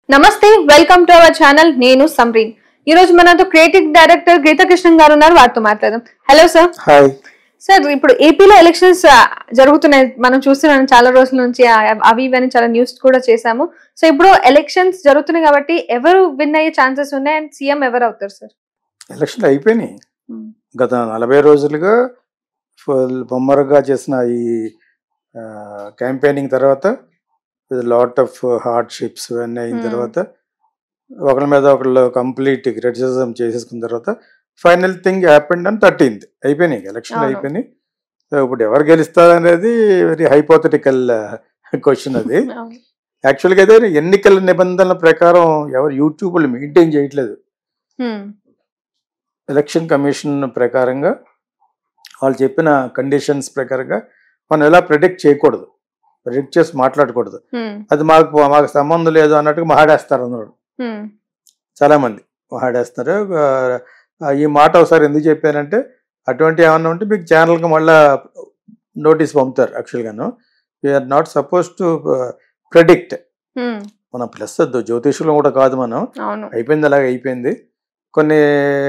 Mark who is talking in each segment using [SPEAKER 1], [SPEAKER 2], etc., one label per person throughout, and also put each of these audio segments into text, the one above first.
[SPEAKER 1] నమస్తే welcome to our channel నేను సమ్రీన్ ఈ రోజు మనతో క్రియేటివ్ డైరెక్టర్ గీతా కృష్ణన్ గారు ఉన్నారు వారితో మాట్లాడదాం హలో సార్
[SPEAKER 2] హాయ్
[SPEAKER 1] సార్ ఇప్పుడు ఏపీలో ఎలక్షన్స్ జరుగుతున్నాయి మనం చూస్తున్నాం చాలా రోజుల నుంచి ఆ- అవి ఇవన్నీ చాలా న్యూస్ కూడా చేశాము సో ఇప్పుడు ఎలక్షన్స్ జరుగుతున్నాయి కాబట్టి ఎవరు విన్ అయ్యే ఛాన్సెస్ ఉన్నాయి అండ్ సీఎం ఎవరు అవుతారు సార్
[SPEAKER 2] ఎలక్షన్లు అయిపోయినాయి గత నలభై రోజులుగా ఫుల్ బొమ్మరుగా చేసిన ఈ క్యాంపెయినింగ్ తర్వాత లాట్ ఆఫ్ హార్డ్షిప్స్ ఇవన్నీ అయిన
[SPEAKER 1] Hmm.
[SPEAKER 2] తర్వాత ఒకళ్ళ మీద ఒకళ్ళు కంప్లీట్ క్రిటిసిజం చేసేసుకున్న తర్వాత ఫైనల్ థింగ్ హ్యాపెండ్ అని థర్టీన్త్ అయిపోయినాయి ఎలక్షన్లు
[SPEAKER 1] అవును.
[SPEAKER 2] అయిపోయినాయి సో ఇప్పుడు ఎవరు గెలుస్తారు అనేది వెరీ హైపోథెటికల్ క్వశ్చన్ అది యాక్చువల్గా అయితే ఎన్నికల నిబంధనల ప్రకారం ఎవరు యూట్యూబ్లు మెయింటైన్ చేయట్లేదు
[SPEAKER 1] Hmm.
[SPEAKER 2] ఎలక్షన్ కమిషన్ ప్రకారంగా వాళ్ళు చెప్పిన కండిషన్స్ ప్రకారంగా మనం ఎలా ప్రిడిక్ట్ చేయకూడదు ప్రిడిక్ట్ చేసి మాట్లాడకూడదు
[SPEAKER 1] Hmm.
[SPEAKER 2] అది మాకు మాకు సంబంధం లేదు అన్నట్టుగా మాట్లాడేస్తారు అందరూ
[SPEAKER 1] Hmm.
[SPEAKER 2] చాలా మంది మాట్లాడేస్తారు ఆ, ఈ మాట ఒకసారి ఎందుకు చెప్పానంటే అటువంటి ఏమన్నా ఉంటే మీకు ఛానల్కి మళ్ళా నోటీస్ పంపుతారు యాక్చువల్గాను we're not suppose to predict
[SPEAKER 1] Hmm.
[SPEAKER 2] మనం ప్లస్ వద్దు జ్యోతిషులు కూడా కాదు మనం
[SPEAKER 1] అవును
[SPEAKER 2] అయిపోయింది అలాగే అయిపోయింది కొన్ని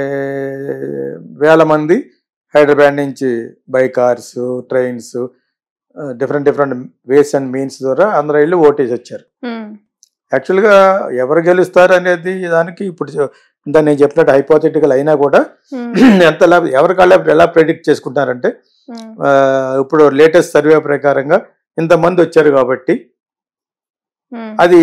[SPEAKER 2] వేల మంది హైదరాబాద్ నుంచి by cars trains different different ways and means ద్వారా అందరూ వెళ్ళి ఓటేసి వచ్చారు
[SPEAKER 1] Hmm.
[SPEAKER 2] యాక్చువల్గా ఎవరు గెలుస్తారు అనేది దానికి ఇప్పుడు చె- ఇందా నేను చెప్పినట్టు హైపోథెటికల్ అయినా కూడా
[SPEAKER 1] Hmm.
[SPEAKER 2] ఎంత ఎలా ఎవరి కాళ్ళ ఎలా ప్రెడిక్ట్ చేసుకుంటారంటే
[SPEAKER 1] Hmm.
[SPEAKER 2] ఆ, ఇప్పుడు లేటెస్ట్ సర్వే ప్రకారంగా ఇంతమంది వచ్చారు కాబట్టి
[SPEAKER 1] Hmm.
[SPEAKER 2] అది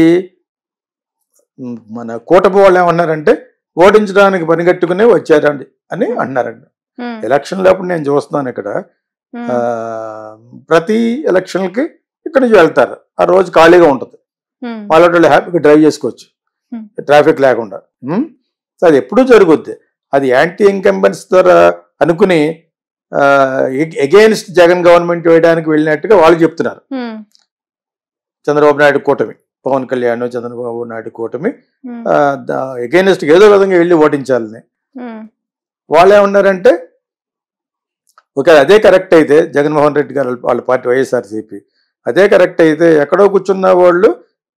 [SPEAKER 2] మ్, మన కూటమి వాళ్ళు ఏమన్నారంటే ఓడించడానికి పనిగట్టుకునే వచ్చారండి అని అన్నారండి
[SPEAKER 1] Hmm.
[SPEAKER 2] ఎలక్షన్లో అప్పుడు నేను చూస్తున్నాను ఇక్కడ
[SPEAKER 1] Hmm.
[SPEAKER 2] ఆ, ప్రతి ఎలక్షన్లకి ఇక్కడ నుంచి వెళ్తారు ఆ రోజు ఖాళీగా ఉంటుంది
[SPEAKER 1] Hmm.
[SPEAKER 2] వాళ్ళ వాళ్ళు హ్యాపీగా డ్రైవ్ చేసుకోవచ్చు
[SPEAKER 1] Hmm.
[SPEAKER 2] ట్రాఫిక్ లేకుండా మ్? సో అది ఎప్పుడూ జరుగుద్ది అది యాంటీ ఇన్కంబెన్స్ ద్వారా అనుకుని ఎగెయిన్స్ట్ జగన్ గవర్నమెంట్ వేయడానికి వెళ్ళినట్టుగా వాళ్ళు చెప్తున్నారు
[SPEAKER 1] Hmm.
[SPEAKER 2] చంద్రబాబు నాయుడు కూటమి పవన్ కళ్యాణ్ చంద్రబాబు నాయుడు కూటమి
[SPEAKER 1] Hmm.
[SPEAKER 2] ఎగెయినెస్ట్ ఏదో విధంగా వెళ్ళి ఓటించాలని
[SPEAKER 1] Hmm.
[SPEAKER 2] వాళ్ళు ఏమన్నారంటే ఓకే అదే కరెక్ట్ అయితే జగన్మోహన్ రెడ్డి గారు వాళ్ళ పార్టీ వైఎస్ఆర్సీపీ అదే కరెక్ట్ అయితే ఎక్కడో కూర్చున్న వాళ్ళు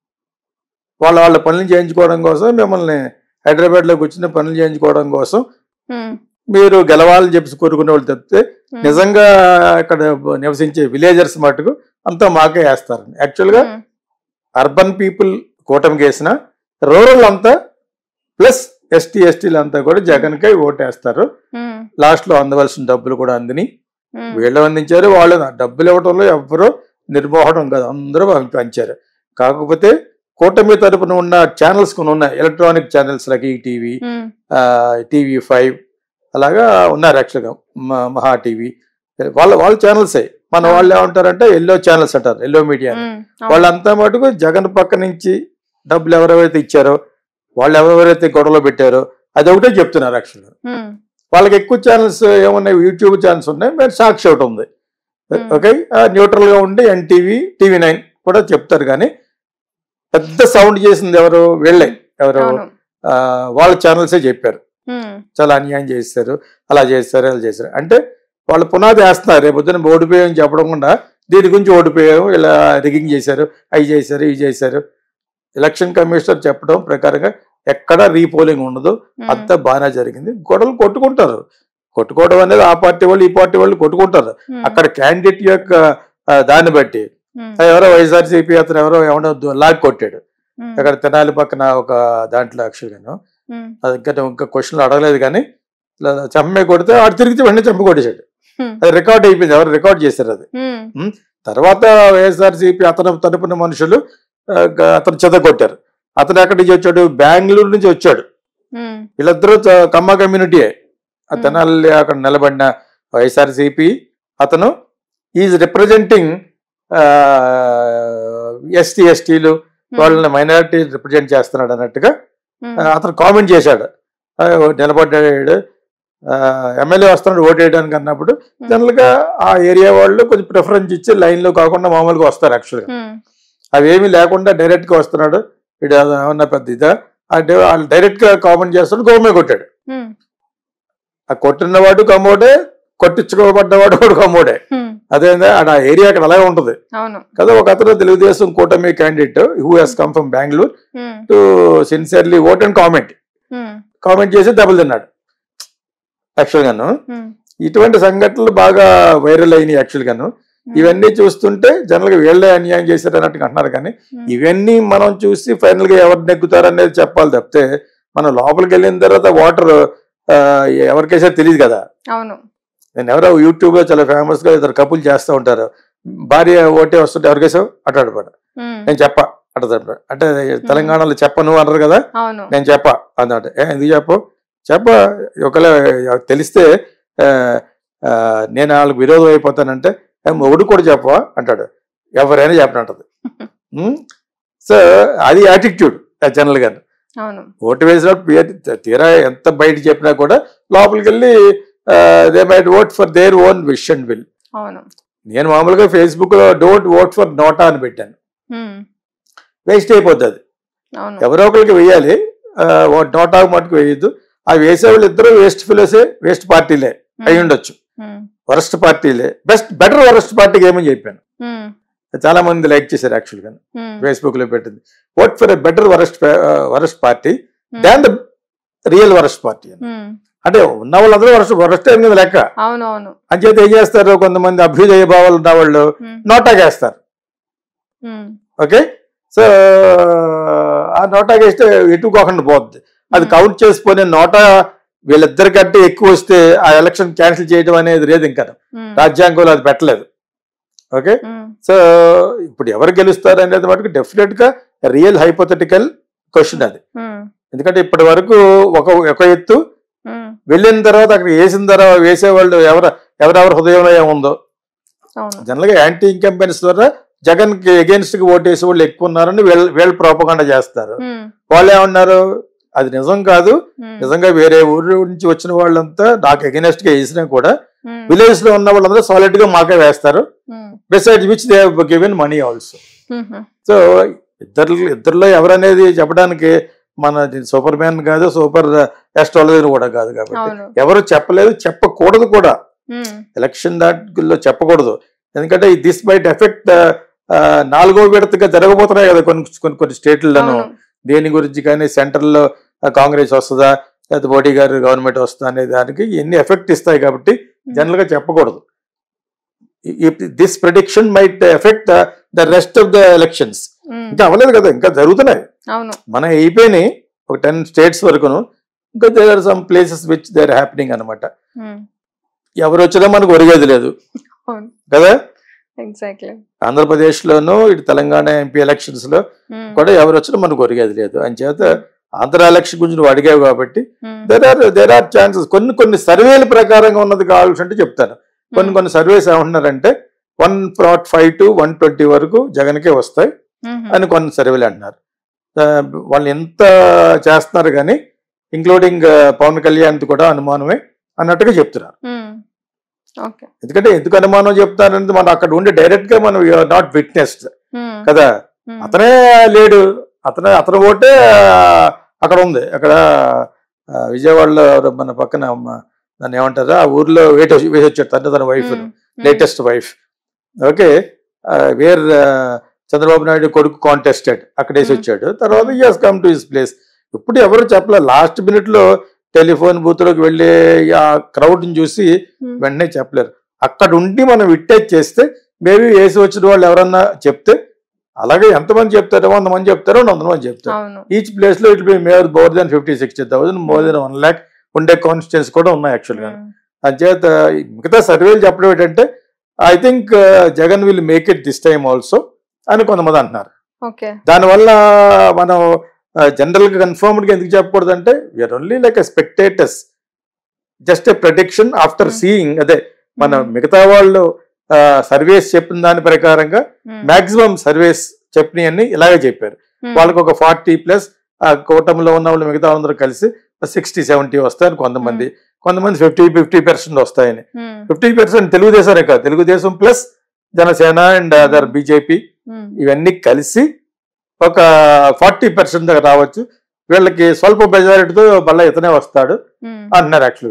[SPEAKER 2] వాళ్ళ వాళ్ళ పనులు చేయించుకోవడం కోసం మిమ్మల్ని హైదరాబాద్లో కూర్చుని పనులు చేయించుకోవడం కోసం
[SPEAKER 1] Hmm.
[SPEAKER 2] మీరు గెలవాలని చెప్పి కోరుకునే వాళ్ళు తప్పితే
[SPEAKER 1] Hmm.
[SPEAKER 2] నిజంగా ఇక్కడ నివసించే విలేజర్స్ మటుకు అంతా మాకే వేస్తారు యాక్చువల్గా
[SPEAKER 1] Hmm.
[SPEAKER 2] అర్బన్ పీపుల్ కూటమికి వేసిన రూరల్ అంతా ప్లస్ ఎస్టీ ఎస్టీలు అంతా కూడా జగన్కే ఓటేస్తారు
[SPEAKER 1] Hmm.
[SPEAKER 2] లాస్ట్ లో అందవలసిన డబ్బులు కూడా అందిని
[SPEAKER 1] Hmm.
[SPEAKER 2] వీళ్ళు అందించారు వాళ్ళు డబ్బులు ఇవ్వడంలో ఎవ్వరూ నిర్మోహడం కాదు అందరూ పంపి- పంచారు కాకపోతే కూటమి తరపున ఉన్న ఛానల్స్ కొన్ని ఉన్నాయి electronic channels like ETV
[SPEAKER 1] Hmm.
[SPEAKER 2] TV five అలాగా ఉన్నారు యాక్చువల్గా మ- మహా టీవీ వాళ్ళ వాళ్ళ ఛానల్సే మన వాళ్ళు ఏమంటారంటే ఎల్లో ఛానల్స్ అంటారు ఎల్లో మీడియా
[SPEAKER 1] Hmm. అవును.
[SPEAKER 2] వాళ్ళంతా మటుకు జగన్ పక్క నుంచి డబ్బులు ఎవరెవరైతే ఇచ్చారో వాళ్ళు ఎవరెవరైతే గొడవలో పెట్టారో అది ఒకటే చెప్తున్నారు యాక్చువల్గా
[SPEAKER 1] Hmm.
[SPEAKER 2] వాళ్ళకి ఎక్కువ ఛానల్స్ ఏమున్నాయి యూట్యూబ్ ఛానల్స్ ఉన్నాయి మరి సాక్షి ఒకటి ఉంది
[SPEAKER 1] Hmm.
[SPEAKER 2] ఓకే న్యూట్రల్ గా ఉండి ఎన్టీవీ టీవీ నైన్ కూడా చెప్తారు కానీ పెద్ద సౌండ్ చేసింది ఎవరు వీళ్ళే ఎవరు
[SPEAKER 1] అవును.
[SPEAKER 2] ఆ, వాళ్ళ ఛానల్సే చెప్పారు
[SPEAKER 1] Hmm.
[SPEAKER 2] చాలా అన్యాయం చేస్తారు అలా చేస్తారు అలా చేస్తారు అంటే వాళ్ళు పునాది వేస్తున్నారు రేపు పొద్దున ఓడిపోయామని చెప్పడం కూడా దీని గురించి ఓడిపోయాము ఇలా రిగింగ్ చేశారు అవి చేశారు ఇవి చేశారు ఎలక్షన్ కమిషనర్ చెప్పడం ప్రకారంగా ఎక్కడ రీపోలింగ్ ఉండదు
[SPEAKER 1] Hmm.
[SPEAKER 2] అంతా బాగానే జరిగింది గొడవలు కొట్టుకుంటారు కొట్టుకోవడం అనేది ఆ పార్టీ వాళ్ళు ఈ పార్టీ వాళ్ళు కొట్టుకుంటారు
[SPEAKER 1] Hmm.
[SPEAKER 2] అక్కడ క్యాండిడేట్ యొక్క ఆ, దాన్ని బట్టి
[SPEAKER 1] Hmm.
[SPEAKER 2] ఎవరో వైఎస్ఆర్సీపీ అతను ఎవరో ఎవడో లాగ్ కొట్టాడు
[SPEAKER 1] Hmm.
[SPEAKER 2] అక్కడ తెనాలి పక్కన ఒక దాంట్లో యాక్చువల్గాను
[SPEAKER 1] Hmm.
[SPEAKER 2] అది ఇంకా ఇంకా క్వశ్చన్లు అడగలేదు కానీ ఇలా చంపే కొడితే ఆడు తిరిగితే వెంటనే చంప కొట్టేశాడు
[SPEAKER 1] Hmm.
[SPEAKER 2] అది రికార్డ్ అయిపోయింది ఎవరు రికార్డ్ చేశారు అది
[SPEAKER 1] Hmm.
[SPEAKER 2] తర్వాత వైఎస్ఆర్సీపీ అతను తరపున మనుషులు ఆ, గ- అతను చెదగొట్టారు అతను ఎక్కడి నుంచి వచ్చాడు బెంగళూరు నుంచి వచ్చాడు
[SPEAKER 1] Hmm.
[SPEAKER 2] వీళ్ళిద్దరూ చ- కమ్మ కమ్యూనిటీయే ఆ
[SPEAKER 1] Hmm.
[SPEAKER 2] తెనాలి అక్కడ నిలబడిన వైఎస్ఆర్సీపీ అతను ఈజ్ రిప్రజెంటింగ్ ఎస్టీ ఎస్టీలు వాళ్ళని మైనారిటీ రిప్రజెంట్ చేస్తున్నాడు అన్నట్టుగా
[SPEAKER 1] Hmm.
[SPEAKER 2] ఆ, అతను కామెంట్ చేశాడు ఆ, నిలబడ్డాడు ఎమ్మెల్యే వస్తున్నాడు ఓటు వేయడానికి అన్నప్పుడు జనరల్ గా ఆ ఏరియా వాళ్ళు కొంచెం ప్రిఫరెన్స్ ఇచ్చి లైన్ లో కాకుండా మామూలుగా వస్తారు యాక్చువల్గా
[SPEAKER 1] Hmm.
[SPEAKER 2] అవేమీ లేకుండా డైరెక్ట్ గా వస్తున్నాడు వీడు ఏమన్నా పెద్ద ఇదా అంటే వాళ్ళు డైరెక్ట్ గా కామెంట్ చేస్తాడు గోమే కొట్టాడు
[SPEAKER 1] Hmm.
[SPEAKER 2] ఆ కొట్టినవాడు కమ్మోడే కొట్టించుకోబడ్డవాడు కూడా కమ్మోడే
[SPEAKER 1] Hmm.
[SPEAKER 2] అదే ఆ ఏరియా అక్కడ అలాగే ఉంటది
[SPEAKER 1] అవును
[SPEAKER 2] కదా ఒక అతను తెలుగుదేశం కూటమి candidate who has come from Bengaluru
[SPEAKER 1] um,
[SPEAKER 2] to sincerely vote and comment
[SPEAKER 1] um,
[SPEAKER 2] comment చేసి దెబ్బలు తిన్నాడు యాక్చువల్ గాను
[SPEAKER 1] ఉమ్,
[SPEAKER 2] ఇటువంటి సంఘటనలు బాగా వైరల్ అయినాయి యాక్చువల్ గాను
[SPEAKER 1] ఉమ్,
[SPEAKER 2] ఇవన్నీ చూస్తుంటే జనరల్ గా వీళ్ళే అన్యాయం చేశారు అన్నట్టుగా అంటున్నారు కానీ
[SPEAKER 1] ఉమ్,
[SPEAKER 2] ఇవన్నీ మనం చూసి ఫైనల్ గా ఎవరు నెగ్గుతారు అనేది చెప్పాలి తప్పితే మనం లోపలికి వెళ్ళిన తర్వాత వాటర్ ఎవరికైతే తెలియదు కదా
[SPEAKER 1] అవును
[SPEAKER 2] నేను ఎవరో యూట్యూబ్ లో చాలా ఫేమస్ గా ఇద్దరు కపుల్ చేస్తూ ఉంటారు భార్య ఓటే వస్తుంటే ఎవరికేసావు అట్టాడపడ
[SPEAKER 1] ఉమ్,
[SPEAKER 2] నేను చెప్ప అట్ట అంటే తెలంగాణలో చెప్పను అన్నారు కదా
[SPEAKER 1] అవును
[SPEAKER 2] నేను చెప్ప అన్నమాట ఏ ఎందుకు చెప్పు చెప్ప ఒకవేళ తెలిస్తే ఆ, ఆ, నేను వాళ్ళకి విరోధం అయిపోతానంటే "ఏ, మొగుడు కూడా చెప్పవా అంటాడు ఎవరైనా చెప్పనంటది సో అది యాటిట్యూడ్ జనరల్ గా
[SPEAKER 1] అవును
[SPEAKER 2] ఓటు వేసినప్పుడు పే- తీరా ఎంత బయట చెప్పినా కూడా లోపలికి వెళ్ళి they might vote for their own wish and will
[SPEAKER 1] అవును
[SPEAKER 2] నేను మామూలుగా ఫేస్బుక్ లో డోంట్ ఓట్ ఫర్ నోటా అని పెట్టాను
[SPEAKER 1] ఉమ్,
[SPEAKER 2] వేస్ట్ అయిపోతుంది
[SPEAKER 1] అవును
[SPEAKER 2] ఎవరో ఒకరికి వేయాలి ఆ, ఓ నోటా మటుకు వేయద్దు ఆ వేసేవాళ్ళు ఇద్దరు వేస్ట్ ఫిలోసే వేస్ట్ పార్టీలే అయి ఉండొచ్చు
[SPEAKER 1] ఉమ్,
[SPEAKER 2] వరస్ట్ పార్టీలే బెస్ట్ బెటర్ వరస్ట్ పార్టీకి ఏమని చెప్పాను
[SPEAKER 1] ఉమ్,
[SPEAKER 2] చాలా మంది లైక్ చేశారు యాక్చువల్ గా
[SPEAKER 1] ఉమ్,
[SPEAKER 2] ఫేస్బుక్ లో పెట్టింది vote for a better worst worst party
[SPEAKER 1] um,
[SPEAKER 2] than the real worst party
[SPEAKER 1] um,
[SPEAKER 2] అంటే ఉన్న వాళ్ళందరూ వరస్ట్ వరస్ట్ ఏం కదా లెక్క
[SPEAKER 1] అవును అవును
[SPEAKER 2] అంచేత ఏం చేస్తారు కొంతమంది అభ్యుదయ భావాలు ఉన్న వాళ్ళు
[SPEAKER 1] ఉమ్,
[SPEAKER 2] నోటాకేస్తారు
[SPEAKER 1] ఉమ్,
[SPEAKER 2] ఓకే సో ఆ నోటాకేస్తే ఎటు కాకుండా పోద్ది అది
[SPEAKER 1] ఉమ్,
[SPEAKER 2] కౌంట్ చేసుకొని నోటా వీళ్ళిద్దరికంటే ఎక్కువ వస్తే ఆ ఎలక్షన్ క్యాన్సిల్ చేయడం అనేది లేదు ఇంకా
[SPEAKER 1] ఉమ్,
[SPEAKER 2] రాజ్యాంగంలో అది పెట్టలేదు ఓకే
[SPEAKER 1] ఉమ్,
[SPEAKER 2] సో ఇప్పుడు ఎవరు గెలుస్తారు అనేది మటుకు డెఫినెట్ గా రియల్ హైపోథెటికల్ క్వశ్చన్ అది
[SPEAKER 1] ఉమ్,
[SPEAKER 2] ఎందుకంటే ఇప్పటి వరకు ఒక ఒక ఎత్తు
[SPEAKER 1] ఉమ్,
[SPEAKER 2] వెళ్ళిన తర్వాత అక్కడ వేసిన తర్వాత వేసేవాళ్ళు ఎవరు ఎవరెవరి హృదయంలో ఏముందో
[SPEAKER 1] అవును
[SPEAKER 2] జనరల్ గా యాంటీ ఇన్కంపెన్స్ ద్వారా జగన్ కి అగేన్స్ట్ కి ఓటేసే వాళ్ళు ఎక్కువ ఉన్నారని వీళ్ళు వీళ్ళు ప్రోపగండ చేస్తారు
[SPEAKER 1] ఉమ్,
[SPEAKER 2] వాళ్ళు ఏమన్నారు అది నిజం కాదు
[SPEAKER 1] ఉమ్,
[SPEAKER 2] నిజంగా వేరే ఊరి నుంచి వచ్చిన వాళ్ళంతా నాకు అగేనెస్ట్ గా వేసినా కూడా
[SPEAKER 1] ఉమ్,
[SPEAKER 2] విలేజ్ లో ఉన్న వాళ్ళందరూ సాలిడ్ గా మాకే వేస్తారు
[SPEAKER 1] um,
[SPEAKER 2] beside which they given money also
[SPEAKER 1] um,
[SPEAKER 2] so ఇద్దరు ఇద్దరిలో ఎవరనేది చెప్పడానికి మన సూపర్ మ్యాన్ కాదు సూపర్ ఎస్ట్రాలజర్ కూడా కాదు కాబట్టి
[SPEAKER 1] అవును
[SPEAKER 2] ఎవరు చెప్పలేదు చెప్పకూడదు కూడా
[SPEAKER 1] ఉమ్,
[SPEAKER 2] ఎలక్షన్ దాటిలో చెప్పకూడదు ఎందుకంటే దిస్ బైట్ ఎఫెక్ట్ నాలుగో విడతగా జరగబోతున్నాయి కదా కొన్ని కొన్ని కొన్ని స్టేట్లను
[SPEAKER 1] అవును
[SPEAKER 2] దేని గురించి కానీ సెంట్రల్లో కాంగ్రెస్ వస్తుందా లేకపోతే మోడీ గారు గవర్నమెంట్ వస్తుందా అనే దానికి ఎన్ని ఎఫెక్ట్ ఇస్తాయి కాబట్టి జనరల్ గా చెప్పకూడదు this prediction might effect the rest of the elections
[SPEAKER 1] um,
[SPEAKER 2] ఇంకా అవ్వలేదు కదా ఇంకా జరుగుతున్నాయి
[SPEAKER 1] అవును
[SPEAKER 2] మన అయిపోయినాయి ఒక టెన్ స్టేట్స్ వరకును ఇంకా there are some places which they are happening అనమాట
[SPEAKER 1] ఉమ్,
[SPEAKER 2] ఎవరు వచ్చినా మనకు ఒరిగేది లేదు
[SPEAKER 1] అవును
[SPEAKER 2] కదా
[SPEAKER 1] ఎగ్జాక్ట్లీ
[SPEAKER 2] ఆంధ్రప్రదేశ్ లోను ఇటు తెలంగాణ ఎంపీ ఎలక్షన్స్ లో కూడా ఎవరు వచ్చినా మనకు ఒరిగేది లేదు అని చేత ఆంధ్ర ఎలక్షన్ గురించి నువ్వు అడిగావు కాబట్టి there are there are chances కొన్ని కొన్ని సర్వేల ప్రకారంగా ఉన్నది కావాల్సి అంటే చెప్తాను కొన్ని కొన్ని సర్వేస్ ఏమంటున్నారంటే one not five to one twenty వరకు జగన్కే వస్తాయి అని కొన్ని సర్వేలు అంటున్నారు ఆ, వాళ్ళు ఎంత చేస్తున్నారు కానీ ఇంక్లూడింగ్ పవన్ కళ్యాణ్ కూడా అనుమానమే అన్నట్టుగా చెప్తున్నారు
[SPEAKER 1] ఓకే
[SPEAKER 2] ఎందుకంటే ఎందుకు అనుమానం చెప్తారనేది మనం అక్కడ ఉండి డైరెక్ట్ గా మనం నాట్ విట్నెస్డ్ కదా అతనే లేడు అతను అతను ఓటే అక్కడ ఉంది అక్కడ ఆ, విజయవాడలో ఎవరో మన పక్కన మ- దాన్ని ఏమంటారు ఆ ఊర్లో వేట వేసి వచ్చాడు తండ్రి తన wife latest wife okay where Chandrababu Naidu కొడుకు కాంటెస్టెడ్ అక్కడ వేసి
[SPEAKER 1] Hmm.
[SPEAKER 2] వచ్చాడు తర్వాత ఈ కమ్ టు హిస్ ప్లేస్ ఇప్పుడు ఎవరు చెప్పలే లాస్ట్ మినిట్ లో టెలిఫోన్ బూత్ లోకి వెళ్ళి ఆ క్రౌడ్ ని చూసి వెంటనే చెప్పలేరు అక్కడ ఉండి మనం విట్టేజ్ చేస్తే మేబీ వేసి వచ్చిన వాళ్ళు ఎవరన్నా చెప్తే అలాగే ఎంతమంది చెప్తారో వంద మంది చెప్తారో వంద మంది చెప్తారు
[SPEAKER 1] అవును
[SPEAKER 2] ఈచ్ ప్లేస్ లో it be mere more than fifty sixty thousand more than one lakh ఉండే కాన్స్టిట్యూన్స్ కూడా ఉన్నాయి యాక్చువల్ గా అంచేత ఈ మిగతా సర్వేలు చెప్పడం ఏంటంటే I think Jagan will make it this time also అని కొంతమంది అంటున్నారు
[SPEAKER 1] ఓకే
[SPEAKER 2] దానివల్ల మనం జనరల్ గా కన్ఫర్మ్డ్ గా ఎందుకు చెప్పకూడదు అంటే we're only like a spectators just a prediction after
[SPEAKER 1] Hmm.
[SPEAKER 2] Seeing అదే మన మిగతా వాళ్ళు సర్వేస్ చెప్పిన దాని ప్రకారంగా మాక్సిమం సర్వేస్ చెప్పినవన్నీ ఇలాగే చెప్పారు వాళ్ళకి ఒక ఫార్టీ ప్లస్ ఆ కూటమిలో ఉన్న వాళ్ళు మిగతా అందరూ కలిసి సిక్స్టీ సెవెంటీ వస్తాయని కొంతమంది కొంతమంది ఫిఫ్టీ ఫిఫ్టీ పర్సెంట్ వస్తాయని ఫిఫ్టీ పర్సెంట్ తెలుగుదేశమే కాదు Telugu Desam plus Janasena and other BJP ఇవన్నీ కలిసి ఒక ఫార్టీ పర్సెంట్ దాకా రావచ్చు వీళ్ళకి స్వల్ప మెజారిటీతో మళ్ళీ ఇతనే వస్తాడు అంటున్నారు యాక్చువల్గా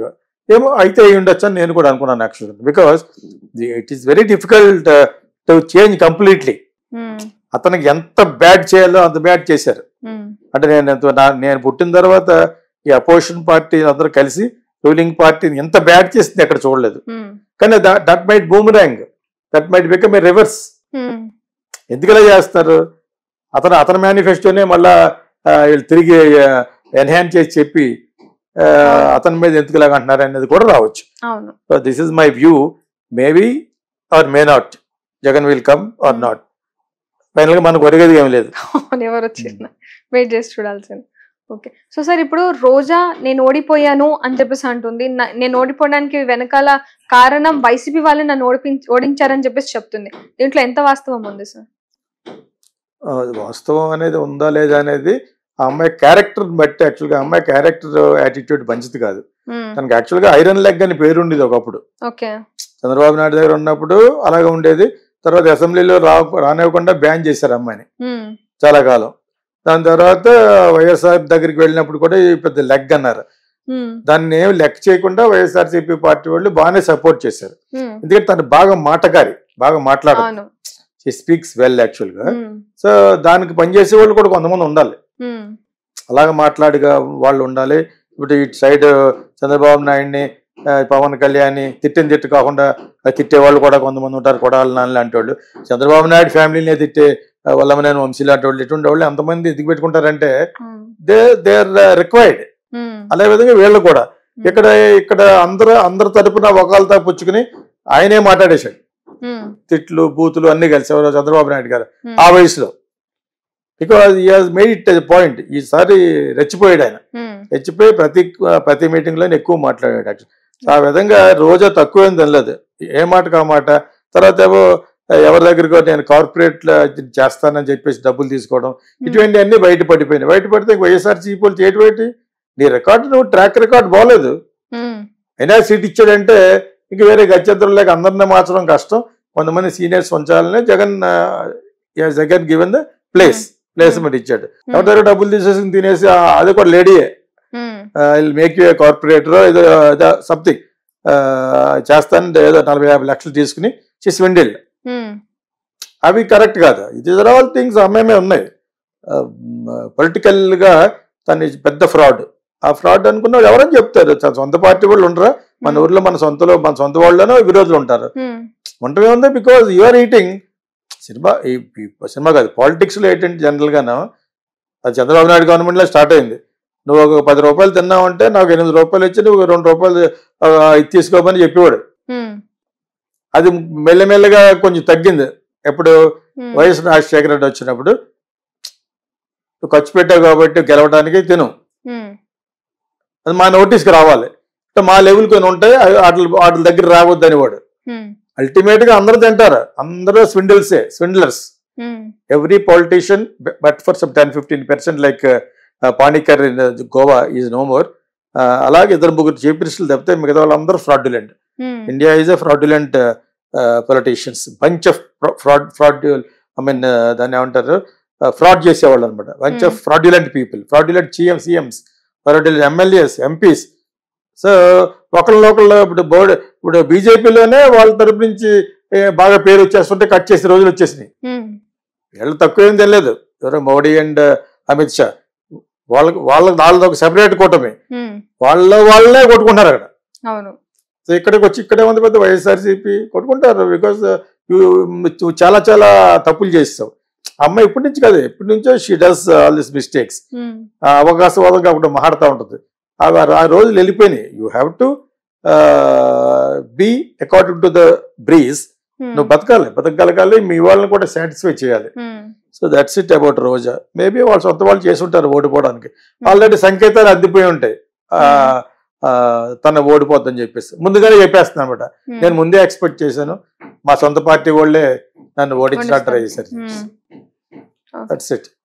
[SPEAKER 2] ఏమో అయితే అయి ఉండొచ్చు అని నేను కూడా అనుకున్నాను యాక్చువల్గా because it is very difficult to change completely
[SPEAKER 1] um,
[SPEAKER 2] అతనికి ఎంత బ్యాడ్ చేయాలో అంత బ్యాడ్ చేశారు
[SPEAKER 1] ఉమ్,
[SPEAKER 2] అంటే నేను ఎంతో- నా- నేను పుట్టిన తర్వాత ఈ అపోజిషన్ పార్టీ అందరూ కలిసి రూలింగ్ పార్టీని ఎంత బ్యాడ్ చేసింది ఎక్కడ చూడలేదు
[SPEAKER 1] ఉమ్,
[SPEAKER 2] కానీ that might boomerang that might become a reverse
[SPEAKER 1] um,
[SPEAKER 2] ఎందుకలా చేస్తారు అతను అతని మేనిఫెస్టోనే మళ్ళా ఆ, వీళ్ళు తిరిగి ఎన్హాన్స్ చేసి చెప్పి ఆ, అతని మీద ఎందుకు ఇలాగ అంటున్నారు అనేది కూడా రావచ్చు
[SPEAKER 1] అవును
[SPEAKER 2] so this is my view maybe or may not Jagan will come or
[SPEAKER 1] Hmm.
[SPEAKER 2] Not final గా మనకు ఒరిగేది ఏం లేదు
[SPEAKER 1] అవును, ఎవరు వచ్చింది వెయిట్ చేసి చూడాల్సింది ఓకే సో సార్ ఇప్పుడు రోజా నేను ఓడిపోయాను అని చెప్పేసి అంటుంది నా- నేను ఓడిపోవడానికి వెనకాల కారణం వైసీపీ వాళ్ళు నన్ను ఓడిపి ఓడించారని చెప్పేసి చెప్తుంది దీంట్లో ఎంత వాస్తవం ఉంది సార్
[SPEAKER 2] ఆ, వాస్తవం అనేది ఉందా లేదా అనేది ఆ అమ్మాయి క్యారెక్టర్ బట్టి యాక్చువల్గా అమ్మాయి క్యారెక్టర్ యాటిట్యూడ్ మంచిది కాదు
[SPEAKER 1] ఉమ్,
[SPEAKER 2] తనకి యాక్చువల్గా ఐరన్ లెగ్ అని పేరు ఉండేది ఒకప్పుడు
[SPEAKER 1] ఓకే
[SPEAKER 2] చంద్రబాబు నాయుడు దగ్గర ఉన్నప్పుడు అలాగే ఉండేది తర్వాత అసెంబ్లీలో రా రానివ్వకుండా బ్యాన్ చేశారు అమ్మాయిని
[SPEAKER 1] ఉమ్,
[SPEAKER 2] చాలా కాలం దాని తర్వాత వైఎస్ఆర్ దగ్గరికి వెళ్ళినప్పుడు కూడా ఈ పెద్ద లెగ్ అన్నారు
[SPEAKER 1] ఉమ్,
[SPEAKER 2] దాన్ని ఏం లెక్క చేయకుండా వైఎస్ఆర్సీపీ పార్టీ వాళ్ళు బాగానే సపోర్ట్ చేశారు
[SPEAKER 1] ఉమ్,
[SPEAKER 2] ఎందుకంటే తను బాగా మాటగారి బాగా మాట్లాడదు
[SPEAKER 1] అవును
[SPEAKER 2] స్పీక్స్ వెల్ యాక్చువల్గా
[SPEAKER 1] ఉమ్,
[SPEAKER 2] సో దానికి పనిచేసే వాళ్ళు కూడా కొంతమంది ఉండాలి
[SPEAKER 1] ఉమ్,
[SPEAKER 2] అలాగ మాట్లాడిగా వాళ్ళు ఉండాలి ఇప్పుడు ఇటు సైడ్ చంద్రబాబు నాయుడిని ఆ, పవన్ కళ్యాణ్ తిట్టిన తిట్టు కాకుండా ఆ, తిట్టే వాళ్ళు కూడా కొంతమంది ఉంటారు కొడాలి నాన్న లాంటి వాళ్ళు చంద్రబాబు నాయుడు ఫ్యామిలీనే తిట్టే ఆ, వల్లమనేని వంశీ లాంటి వాళ్ళు ఇటువంటి వాళ్ళు ఎంతమంది ఎందుకు పెట్టుకుంటారంటే
[SPEAKER 1] um,
[SPEAKER 2] they they are required
[SPEAKER 1] um,
[SPEAKER 2] అదే విధంగా వీళ్ళు కూడా
[SPEAKER 1] ఉమ్,
[SPEAKER 2] ఇక్కడ ఇక్కడ అందరూ అందరి తరపున ఒకళ్ళతో పుచ్చుకుని ఆయనే మాట్లాడేశాడు
[SPEAKER 1] ఉమ్,
[SPEAKER 2] తిట్లు బూతులు అన్ని కలిసి ఎవరో చంద్రబాబు నాయుడు గారు
[SPEAKER 1] ఉమ్,
[SPEAKER 2] ఆ వయసులో బికాజ్ ఈ హాజ్ మేడ్ ఇట్ పాయింట్ ఈసారి రెచ్చిపోయాడు ఆయన
[SPEAKER 1] ఉమ్,
[SPEAKER 2] రెచ్చిపోయి ప్రతి ప్రతి మీటింగ్ లో ఎక్కువ మాట్లాడాడు యాక్చువల్ ఆ విధంగా రోజా తక్కువ ఏం తినలేదు ఏ మాటకు ఆ మాట తర్వాత ఏమో ఎవరి దగ్గరకు నేను కార్పొరేట్ చేస్తానని చెప్పేసి డబ్బులు తీసుకోవడం ఇటువంటి అన్ని బయట పడిపోయినాయి బయట పడితే వైఎస్ఆర్ చీపులు చేయటువంటి నీ రికార్డు నువ్వు ట్రాక్ రికార్డ్ బాగోలేదు
[SPEAKER 1] ఉమ్,
[SPEAKER 2] అయినా సీట్ ఇచ్చాడంటే ఇంక వేరే గత్యంతరం లేక అందరినీ మార్చడం కష్టం కొంతమంది సీనియర్స్ ఉంచాలని Jagan Jagan given the place placement ఇచ్చాడు ఎవరి దగ్గర డబ్బులు తీసేసి తినేసి ఆ, అది కూడా లేడీయే
[SPEAKER 1] um,
[SPEAKER 2] will make you corporator ఏదో సంథింగ్ చేస్తాను ఏదో నలభై యాభై లక్షలు తీసుకుని స్విండిల్
[SPEAKER 1] ఉమ్,
[SPEAKER 2] అవి కరెక్ట్ కాదు ఇది ఆర్ ఆల్ థింగ్స్ అమ్మేమే ఉన్నాయి పొలిటికల్ గా తన పెద్ద ఫ్రాడ్ ఆ ఫ్రాడ్ అనుకున్న వాళ్ళు ఎవరని చెప్తారు తన సొంత పార్టీ వాళ్ళు ఉండరా మన
[SPEAKER 1] Hmm.
[SPEAKER 2] ఊర్లో మన సొంతలో మన సొంత వాళ్ళలోనో విరోధులు ఉంటారు
[SPEAKER 1] ఉమ్,
[SPEAKER 2] ఉండటమే ఉంది because you are eating cinema ఈ ఈ సినిమా కాదు పాలిటిక్స్ లో ఏంటంటే జనరల్ గాను అది చంద్రబాబు నాయుడు గవర్నమెంట్ లో స్టార్ట్ అయింది నువ్వు ఒక పది రూపాయలు తిన్నావంటే నాకు ఎనిమిది రూపాయలు ఇచ్చి నువ్వు రెండు రూపాయలు ఆ, ఇది తీసుకోమని చెప్పేవాడు
[SPEAKER 1] ఉమ్,
[SPEAKER 2] అది మెల్లమెల్లగా కొంచెం తగ్గింది ఎప్పుడు
[SPEAKER 1] ఉమ్,
[SPEAKER 2] వైఎస్ రాజశేఖర రెడ్డి వచ్చినప్పుడు నువ్వు ఖర్చు పెట్టావు కాబట్టి గెలవడానికి తిను
[SPEAKER 1] ఉమ్,
[SPEAKER 2] అది మా నోటీస్కి రావాలి అంటే మా లెవెల్ కొన్ని ఉంటాయి అవి వాటి వాటి దగ్గర రావద్దు అనేవాడు
[SPEAKER 1] ఉమ్,
[SPEAKER 2] అల్టిమేట్ గా అందరూ తింటారు అందరూ స్విండిల్సే swindlers
[SPEAKER 1] um,
[SPEAKER 2] every politician but for some ten fifteen percent like Parrikar in Goa is no more అలాగే ఇద్దరు ముగ్గురు చీఫ్ మినిస్టర్లు తప్పితే మిగతా వాళ్ళందరూ fraudulent
[SPEAKER 1] um,
[SPEAKER 2] India is a fraudulent politicians bunch of fraud fraud I mean దాన్ని ఏమంటారు ఫ్రాడ్ చేసేవాళ్ళు అనమాట bunch of
[SPEAKER 1] Hmm.
[SPEAKER 2] Fraudulent people fraudulent CM CMs fraudulent MLAs MPs so ఒకళ్ళ ఒకళ్ళు ఇప్పుడు బోర్డు ఇప్పుడు బీజేపీలోనే వాళ్ళ తరపు నుంచి ఏ, బాగా పేరు వచ్చేస్తుంటే కట్ చేసే రోజులు వచ్చేసినాయి
[SPEAKER 1] ఉమ్,
[SPEAKER 2] వీళ్ళు తక్కువ ఏం తెలియదు ఎవరో మోడీ అండ్ అమిత్ షా వాళ్ళకి వాళ్ళకి వాళ్ళది ఒక సెపరేట్ కూటమి
[SPEAKER 1] ఉమ్,
[SPEAKER 2] వాళ్ళ వాళ్ళే కొట్టుకుంటారు అక్కడ
[SPEAKER 1] అవును
[SPEAKER 2] సో ఇక్కడికి వచ్చి ఇక్కడే ఉంది పెద్ద వైఎస్ఆర్సీపీ కొట్టుకుంటారు బికాస్ నువ్వు చాలా చాలా తప్పులు చేస్తావు అమ్మ ఇప్పటి నుంచి కాదు ఎప్పటి నుంచో she does all this mistakes
[SPEAKER 1] um,
[SPEAKER 2] అవకాశవాదం కాకుండా మాట్లాడుతూ ఉంటుంది అవి ఆ- ఆ రోజులు వెళ్ళిపోయినాయి you have to be according to the breeze
[SPEAKER 1] um,
[SPEAKER 2] నువ్వు బతకాలి బతకగలగాలి మీ వాళ్ళని కూడా సాటిస్ఫై చేయాలి
[SPEAKER 1] um,
[SPEAKER 2] so that's it about Roja maybe వాళ్ళు సొంత వాళ్ళు చేసి ఉంటారు ఓడిపోవడానికి ఆల్రెడీ సంకేతాలు అందిపోయి ఉంటాయి ఆ, ఆ, తన ఓడిపోద్దని చెప్పేసి ముందుగానే చెప్పేస్తాను అనమాట
[SPEAKER 1] ఉమ్,
[SPEAKER 2] నేను ముందే ఎక్స్పెక్ట్ చేశాను మా సొంత పార్టీ వాళ్ళే నన్ను ఓడించినట్టు ట్రై చేశారు
[SPEAKER 1] ఉమ్.
[SPEAKER 2] That's it